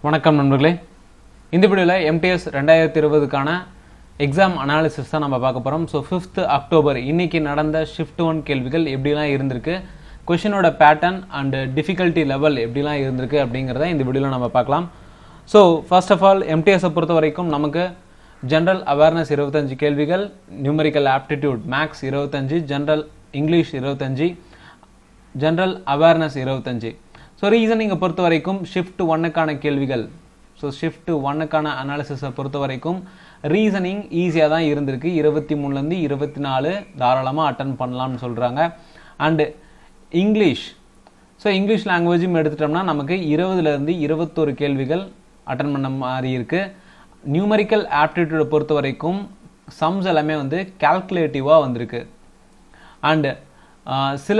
வணக்கம் நண்பர்களே இந்த வீடியோவில் எம்டிஎஸ் ரெண்டாயிரத்தி இருபதுக்கான எக்ஸாம் அனாலிசிஸ் தான் நம்ம பார்க்க போகிறோம் ஸோ ஃபிஃப்த் அக்டோபர் இன்னைக்கு நடந்த ஷிஃப்ட் ஒன் கேள்விகள் எப்படிலாம் இருந்திருக்கு கொஷினோட பேட்டர்ன் அண்ட் டிஃபிகல்ட்டி லெவல் எப்படிலாம் இருந்திருக்கு அப்படிங்கிறத இந்த வீடியோவில் நம்ம பார்க்கலாம் ஸோ ஃபர்ஸ்ட் ஆஃப் ஆல் எம்டிஎஸை பொறுத்த வரைக்கும் நமக்கு ஜென்ரல் அவேர்னஸ் இருபத்தஞ்சு கேள்விகள் நியூமரிக்கல் ஆப்டிடியூட் மேக்ஸ் இருபத்தஞ்சு ஜென்ரல் இங்கிலீஷ் இருபத்தஞ்சு ஜென்ரல் அவேர்னஸ் இருபத்தஞ்சு ஸோ ரீசனிங்கை பொறுத்த வரைக்கும் ஷிஃப்ட் ஒன்னுக்கான கேள்விகள் ஸோ ஷிஃப்ட் ஒன்னுக்கான அனாலிசிஸை பொறுத்த வரைக்கும் ரீசனிங் ஈஸியாக தான் இருந்திருக்கு இருபத்தி மூணுலேருந்து இருபத்தி நாலு தாராளமாக அட்டன் பண்ணலாம்னு சொல்கிறாங்க அண்டு இங்கிலீஷ் ஸோ இங்கிலீஷ் லாங்குவேஜும் எடுத்துட்டோம்னா நமக்கு இருபதுலேருந்து இருபத்தோரு கேள்விகள் அட்டன் பண்ண மாதிரி இருக்குது நியூமரிக்கல் ஆப்டிடியூடை பொறுத்த வரைக்கும் சம்ஸ் எல்லாமே வந்து கால்குலேட்டிவாக வந்திருக்கு அண்டு சில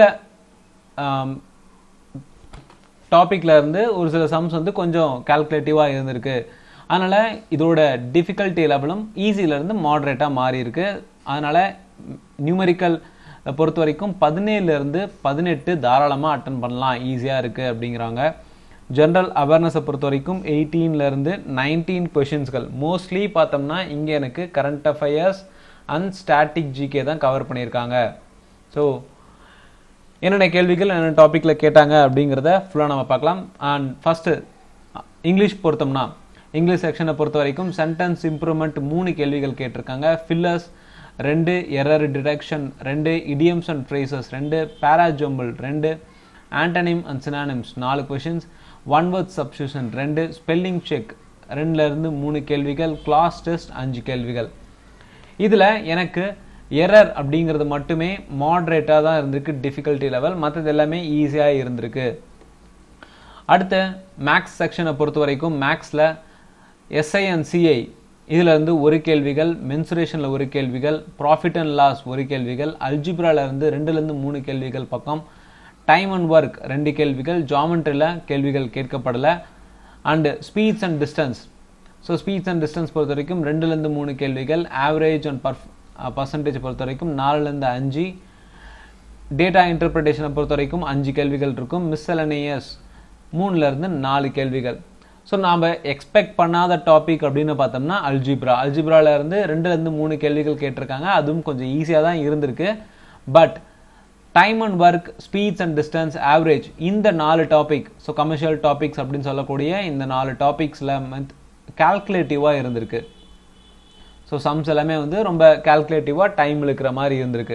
டாப்பிக்கில் இருந்து ஒரு சில சம்ஸ் வந்து கொஞ்சம் கால்குலேட்டிவாக இருந்திருக்கு அதனால் இதோட டிஃபிகல்ட்டி லெவலும் ஈஸியிலேருந்து மாடரேட்டாக மாறி இருக்கு அதனால் நியூமரிக்கல் பொறுத்த வரைக்கும் பதினேழுலேருந்து பதினெட்டு தாராளமாக அட்டன் பண்ணலாம் ஈஸியாக இருக்குது அப்படிங்கிறாங்க ஜென்ரல் அவேர்னஸை பொறுத்த வரைக்கும் எயிட்டீன்லேருந்து நைன்டீன் கொஷின்ஸ்கள் மோஸ்ட்லி பார்த்தோம்னா இங்கே எனக்கு current affairs and static GK தான் கவர் பண்ணியிருக்காங்க ஸோ என்னென்ன கேள்விகள் என்னென்ன டாப்பிக்கில் கேட்டாங்க அப்படிங்கிறத ஃபுல்லாக நம்ம பார்க்கலாம் அண்ட் ஃபஸ்ட்டு இங்கிலீஷ் பொறுத்தோம்னா இங்கிலீஷ் செக்ஷனை பொறுத்த வரைக்கும் சென்டென்ஸ் இம்ப்ரூவ்மெண்ட் மூணு கேள்விகள் கேட்டிருக்காங்க ஃபில்லர்ஸ் ரெண்டு எரர் டிடக்ஷன் ரெண்டு இடியம்ஸ் அண்ட் ஃப்ரேசஸ் ரெண்டு பேராஜோம்பிள் ரெண்டு ஆண்டனிம் அண்ட் சினானிம்ஸ் நாலு கொஷின்ஸ் ஒன் வேர்ட் சப்ஸ்டியூஷன் ரெண்டு ஸ்பெல்லிங் செக் ரெண்டுலேருந்து மூணு கேள்விகள் கிளாஸ் டெஸ்ட் அஞ்சு கேள்விகள் இதில் எனக்கு எரர் அப்படிங்கிறது மட்டுமே மாட்ரேட்டாக தான் இருந்திருக்கு டிஃபிகல்ட்டி லெவல் மற்றது எல்லாமே ஈஸியாக இருந்திருக்கு அடுத்த மேக்ஸ் செக்ஷனை பொறுத்த வரைக்கும் மேக்ஸில் எஸ்ஐ அண்ட் சிஐ இதில் இருந்து ஒரு கேள்விகள் மென்சுரேஷனில் ஒரு கேள்விகள் ப்ராஃபிட் அண்ட் லாஸ் ஒரு கேள்விகள் அல்ஜிப்ரால இருந்து ரெண்டுலேருந்து மூணு கேள்விகள் பக்கம் டைம் அண்ட் ஒர்க் ரெண்டு கேள்விகள் ஜாமெண்ட்ரியில் கேள்விகள் கேட்கப்படலை and speeds and distance so speeds and distance பொறுத்த வரைக்கும் ரெண்டுலேருந்து மூணு கேள்விகள் ஆவரேஜ் அண்ட் பர்ஃப் பர்சன்டேஜ் பொறுத்த வரைக்கும் நாலுலேருந்து அஞ்சு டேட்டா இன்டர்பிரிட்டேஷனை பொறுத்த வரைக்கும் அஞ்சு கேள்விகள் இருக்கும் மிஸ்சலனியஸ் மூணுலேருந்து நாலு கேள்விகள் ஸோ நாம் எக்ஸ்பெக்ட் பண்ணாத டாபிக் அப்படின்னு பார்த்தோம்னா அல்ஜிப்ரா அல்ஜிப்ரால இருந்து ரெண்டுலேருந்து மூணு கேள்விகள் கேட்டிருக்காங்க அதுவும் கொஞ்சம் ஈஸியாக தான் இருந்திருக்கு but time and work speeds and distance average இந்த நாலு டாபிக் ஸோ கமர்ஷியல் டாபிக்ஸ் அப்படின்னு சொல்லக்கூடிய இந்த நாலு டாபிக்ஸில் கால்குலேட்டிவாக இருந்திருக்கு ஸோ சம்ஸ் எல்லாமே வந்து ரொம்ப கால்குலேட்டிவாக டைம் இழுக்கிற மாதிரி இருந்திருக்கு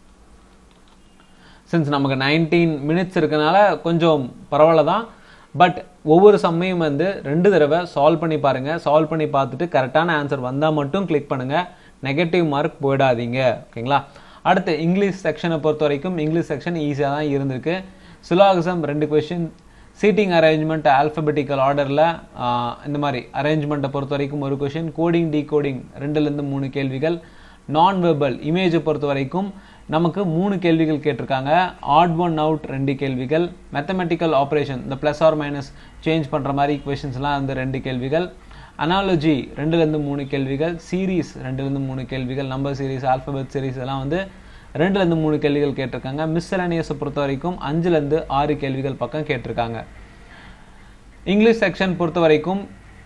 சின்ஸ் நமக்கு நைன்டீன் மினிட்ஸ் இருக்கனால கொஞ்சம் பரவாயில்ல தான் பட் ஒவ்வொரு சம்மையும் வந்து ரெண்டு தடவை சால்வ் பண்ணி பாருங்கள் சால்வ் பண்ணி பார்த்துட்டு கரெக்டான ஆன்சர் வந்தால் மட்டும் கிளிக் பண்ணுங்கள் நெகட்டிவ் மார்க் போயிடாதீங்க ஓகேங்களா அடுத்து இங்கிலீஷ் செக்ஷனை பொறுத்த வரைக்கும் இங்கிலீஷ் செக்ஷன் ஈஸியாக தான் இருந்திருக்கு சிலாகிசம் ரெண்டு கொஷின் சீட்டிங் அரேஞ்ச்மெண்ட் ஆல்ஃபபெட்டிக்கல் ஆர்டரில் இந்த மாதிரி அரேஞ்ச்மெண்ட்டை பொறுத்த வரைக்கும் ஒரு கொஷின் கோடிங் டீ கோடிங் ரெண்டுலேருந்து மூணு கேள்விகள் நான் வெர்பல் இமேஜை பொறுத்த வரைக்கும் நமக்கு மூணு கேள்விகள் கேட்டிருக்காங்க ஆட் ஒன் அவுட் ரெண்டு கேள்விகள் மேத்தமெட்டிக்கல் ஆப்ரேஷன் இந்த ப்ளஸ் ஆர் மைனஸ் சேஞ்ச் பண்ணுற மாதிரி கொஷின்ஸ்லாம் வந்து ரெண்டு கேள்விகள் அனாலஜி ரெண்டுலேருந்து மூணு கேள்விகள் சீரீஸ் ரெண்டுலேருந்து மூணு கேள்விகள் நம்பர் சீரீஸ் ஆல்ஃபபெட் சீரீஸ் எல்லாம் வந்து ரெண்டுலேருந்து மூணு கேள்விகள் கேட்டிருக்காங்க மிஸ்சலனியஸை பொறுத்த வரைக்கும் அஞ்சுலேருந்து ஆறு கேள்விகள் பக்கம் கேட்டிருக்காங்க இங்கிலீஷ் செக்ஷன் பொறுத்த வரைக்கும்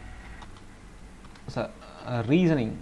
ரீசனிங்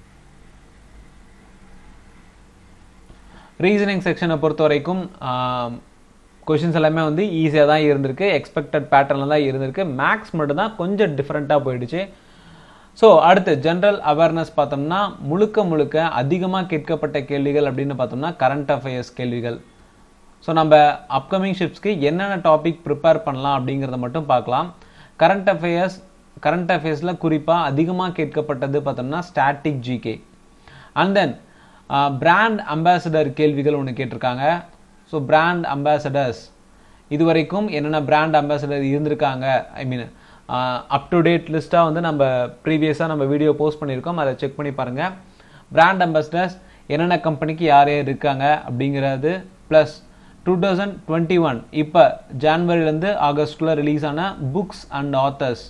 ரீசனிங் செக்ஷனை பொறுத்த வரைக்கும் கொஷின்ஸ் எல்லாமே வந்து ஈஸியாக தான் இருந்திருக்கு எக்ஸ்பெக்டட் பேட்டர்னில் தான் இருந்திருக்கு மேக்ஸ் மட்டும் தான் கொஞ்சம் டிஃப்ரெண்ட்டாக போயிடுச்சு ஸோ அடுத்து ஜென்ரல் அவேர்னஸ் பார்த்தோம்னா முழுக்க முழுக்க அதிகமாக கேட்கப்பட்ட கேள்விகள் அப்படின்னு பார்த்தோம்னா கரண்ட் அஃபேர்ஸ் கேள்விகள் ஸோ நம்ம அப்கமிங் ஷிப்ஸ்க்கு என்னென்ன டாபிக் ப்ரிப்பேர் பண்ணலாம் அப்படிங்கிறத மட்டும் பார்க்கலாம் கரண்ட் அஃபேர்ஸ் கரண்ட் அஃபேர்ஸில் குறிப்பாக அதிகமாக கேட்கப்பட்டது பார்த்தோம்னா static GK and then brand ambassador கேள்விகள் ஒன்று கேட்டிருக்காங்க ஸோ பிராண்ட் அம்பாசடர்ஸ் இது வரைக்கும் என்னென்ன பிராண்ட் அம்பாசடர் இருந்திருக்காங்க ஐ மீன் அப் டு டேட் லிஸ்ட்டாக வந்து நம்ம ப்ரீவியஸாக நம்ம வீடியோ போஸ்ட் பண்ணியிருக்கோம் அதை செக் பண்ணி பாருங்கள் பிராண்ட் அம்பாசடர்ஸ் என்னென்ன கம்பெனிக்கு யார் யார் இருக்காங்க அப்படிங்கிறது plus two thousand twenty one இப்போ ஜான்வரிலேருந்து ஆகஸ்ட்குள்ளே ரிலீஸ் ஆன புக்ஸ் அண்ட் ஆத்தர்ஸ்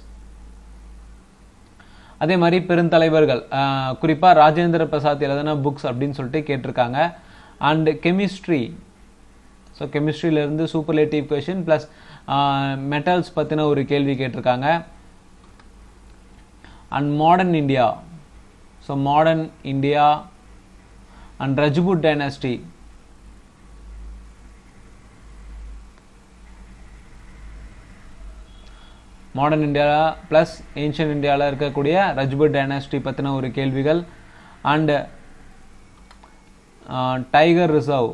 அதே மாதிரி பெருந்தலைவர்கள் குறிப்பாக ராஜேந்திர பிரசாத் எழுதின புக்ஸ் அப்படின்னு சொல்லிட்டு கேட்டிருக்காங்க அண்டு கெமிஸ்ட்ரி ஸோ கெமிஸ்ட்ரியிலேருந்து சூப்பர்லேட்டிவ் கொஷின் ப்ளஸ் மெட்டல்ஸ் பற்றின ஒரு கேள்வி கேட்டிருக்காங்க and modern India so modern India and Rajput dynasty modern India plus ancient இந்தியாவில் இருக்கக்கூடிய ரஜ்புட் டைனாஸ்டி பற்றின ஒரு கேள்விகள் and tiger reserve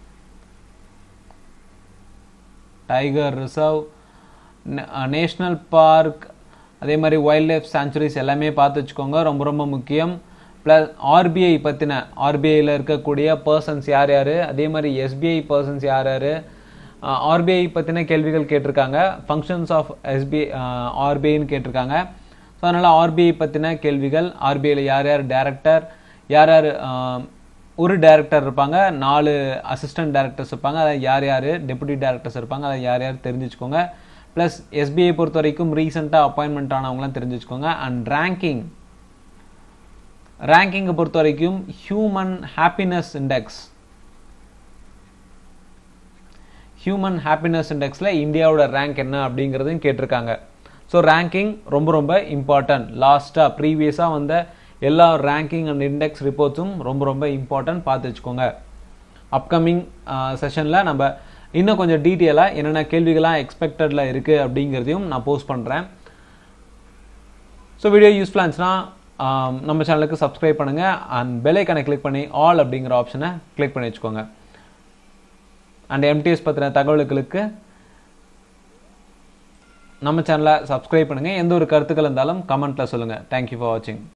tiger reserve national park அதே மாதிரி வைல்ட் லைஃப் சாங்சுரிஸ் எல்லாமே பார்த்து வச்சுக்கோங்க ரொம்ப ரொம்ப முக்கியம் ப்ளஸ் ஆர்பிஐ பற்றின ஆர்பிஐயில் இருக்கக்கூடிய பர்சன்ஸ் யார் யார் அதே மாதிரி எஸ்பிஐ பர்சன்ஸ் யார் யார் ஆர்பிஐ பற்றின கேள்விகள் கேட்டிருக்காங்க ஃபங்க்ஷன்ஸ் ஆஃப் எஸ்பிஐ ஆர்பிஐன்னு கேட்டிருக்காங்க ஸோ அதனால் ஆர்பிஐ பற்றின கேள்விகள் ஆர்பிஐயில் யார் யார் டேரக்டர் யார் யார் ஒரு டேரக்டர் இருப்பாங்க நாலு அசிஸ்டன்ட் டேரக்டர்ஸ் இருப்பாங்க அதை யார் யார் டெபுட்டி டேரக்டர்ஸ் இருப்பாங்க அதை யார் யார் தெரிஞ்சுக்கோங்க ப்ளஸ் எஸ்பிஐ பொறுத்த வரைக்கும் ரீசெண்டாக அப்பாயின்மெண்ட் ஆனவங்களாம் தெரிஞ்சுக்கோங்க அண்ட் ரேங்கிங் ரேங்கிங்கை பொறுத்த வரைக்கும் human happiness index human happiness இண்டெக்ஸில் இந்தியாவோட ரேங்க் என்ன அப்படிங்கிறதையும் கேட்டிருக்காங்க ஸோ ரேங்கிங் ரொம்ப ரொம்ப இம்பார்ட்டன்ட் லாஸ்ட்டாக ப்ரீவியஸாக வந்த எல்லா ரேங்கிங் அண்ட் இண்டெக்ஸ் ரிப்போர்ட்ஸும் ரொம்ப ரொம்ப இம்பார்ட்டன்ட் பார்த்து வச்சுக்கோங்க அப்கமிங் செஷனில் நம்ம இன்னும் கொஞ்சம் டீட்டெயிலாக என்னென்ன கேள்விகள்லாம் எக்ஸ்பெக்டடில் இருக்குது அப்படிங்கிறதையும் நான் போஸ்ட் பண்ணுறேன் ஸோ வீடியோ யூஸ்ஃபுல்லாக இருந்துச்சுன்னா நம்ம சேனலுக்கு சப்ஸ்கிரைப் பண்ணுங்கள் அண்ட் பெலைக்கனை கிளிக் பண்ணி ஆல் அப்படிங்கிற ஆப்ஷனை கிளிக் பண்ணி வச்சுக்கோங்க அண்ட் எம்டிஎஸ் பற்றின தகவல்களுக்கு நம்ம சேனலை சப்ஸ்கிரைப் பண்ணுங்கள் எந்த ஒரு கருத்துக்கள் இருந்தாலும் கமெண்ட்டில் சொல்லுங்கள் தேங்க்யூ ஃபார் வாட்சிங்